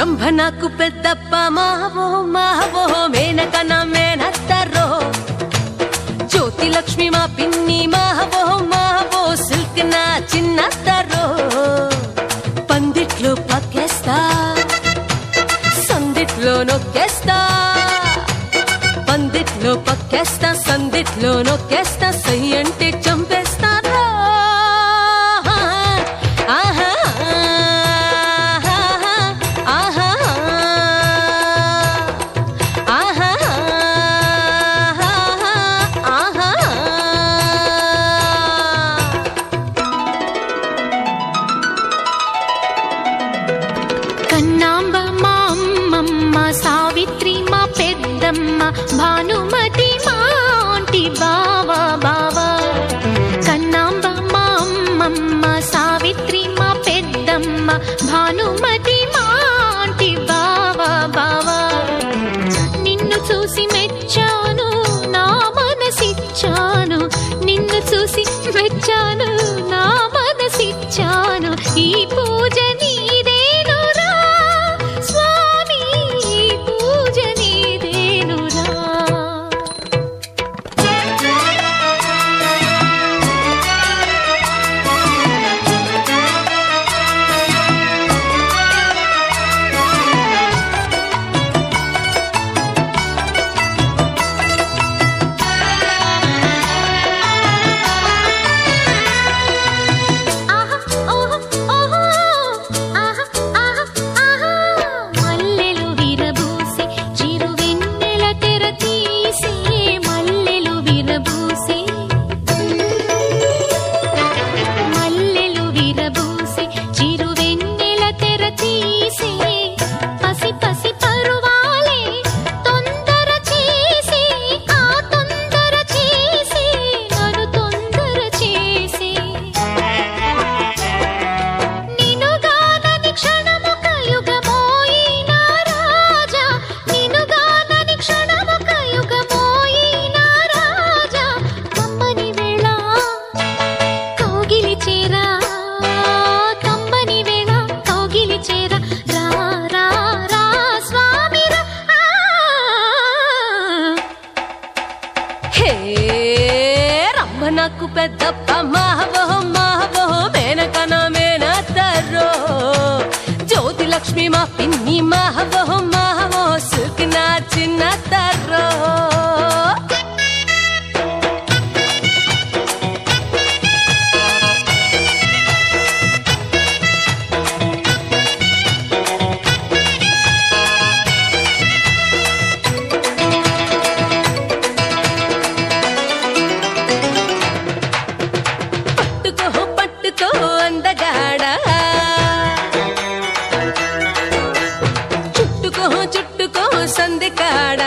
రంభ నాకు పెద్దప్ప Mao Mao Menaka నా మేనత్తరో జ్యోతి లక్ష్మి మా పిన్ని మావో మావో సిల్క్ నా చిన్నత్తరో పందిట్లో పక్కేస్తా సందిట్లో నొక్కేస్తా పందిట్లో పక్కేస్తా సందిట్లో నొక్కేస్తా సై అంటే చంపేస్తారా ఆహా ఆహా ఆహా ఆహా కన్నాంబ మా అమ్మమ్మ సావిత్రి మా పెద్దమ్మ భానుమతి మా ఆంటీ బావా బావా కన్నాంబ మా అమ్మమ్మ సావిత్రి మా పెద్దమ్మ భానుమతి మా ఆంటీ బావా బావా నిన్ను చూసి మెచ్చాను నా మనసిచ్చాను నిన్ను చూసి మెచ్చాను నా మనసిచ్చాను ఈ పూజ నీదేనురా స్వామి ఈ పూజ నీదేనురా ఆహా ఓహో ఓహో ఆహా ఆహా ఆహా మల్లెలు విరబూసి చిరువెన్నెల తెర తీసి మల్లెలు విరబూసి మల్లెలు విరబూసి చిరువెన్నెల తెర తీసి పసి పసి పరువాలే తొందర చేసి ఆ తొందర చేసి నన్ను తొందర చేసి నినుగానని క్షణమొక యుగమోయిన రాజా నినుగానని క్షణమొక యుగమోయిన రాజా కమ్మని వేళ కౌగిలి చేరా కమ్మని వేళ కౌగిలి చేరా రా రా రా స్వామి రా ఆ. హే రమ్మ నాకు పెద్దప్ప మావో మావో మేనక నా మేనత్తరో జ్యోతి లక్ష్మి మా పిన్ని మావో మావో సుక్ నా చిన్నత్తరో పట్టుకో పట్టుకో అందగాడా చుట్టుకో చుట్టుకో సందికాడా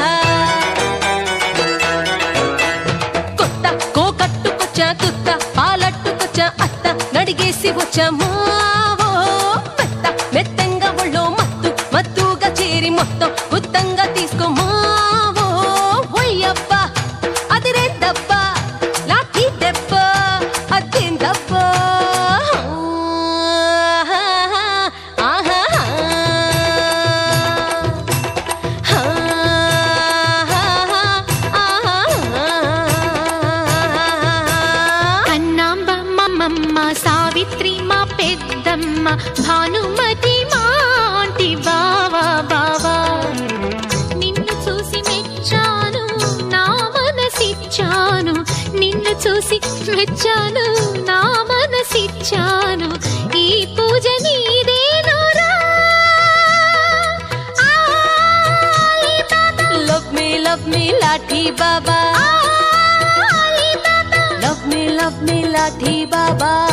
కొత్త కో కట్టుకొచ్చా తుత్త పాలట్టుకొచ్చా అత్త నడిగేసి వచ్చా మావో మెత్త మెత్తంగా ఒళ్ళో మత్తు మత్తుగా చేరి మొత్తం గుత్తంగా తీసుకో మావో ఒయ్యప్ప అదిరేద్దప్ప లాఠీ దెబ్బ అదేందప్ప ఆహా అన్నాంబ మమ్మమ్మ సావిత్రి మా పెద్దమ్మ భానుమతి మా ఆంటీ బావా బావా నిన్ను చూసి మెచ్చాను నా మనసిచ్చాను నిన్ను చూసి మెచ్చాను నా మనసిచ్చాను ఈ పూజ నీదేనురా Ali Baba love me love me లాఠీ బాబా Ali Baba love me love me లాఠీ బాబా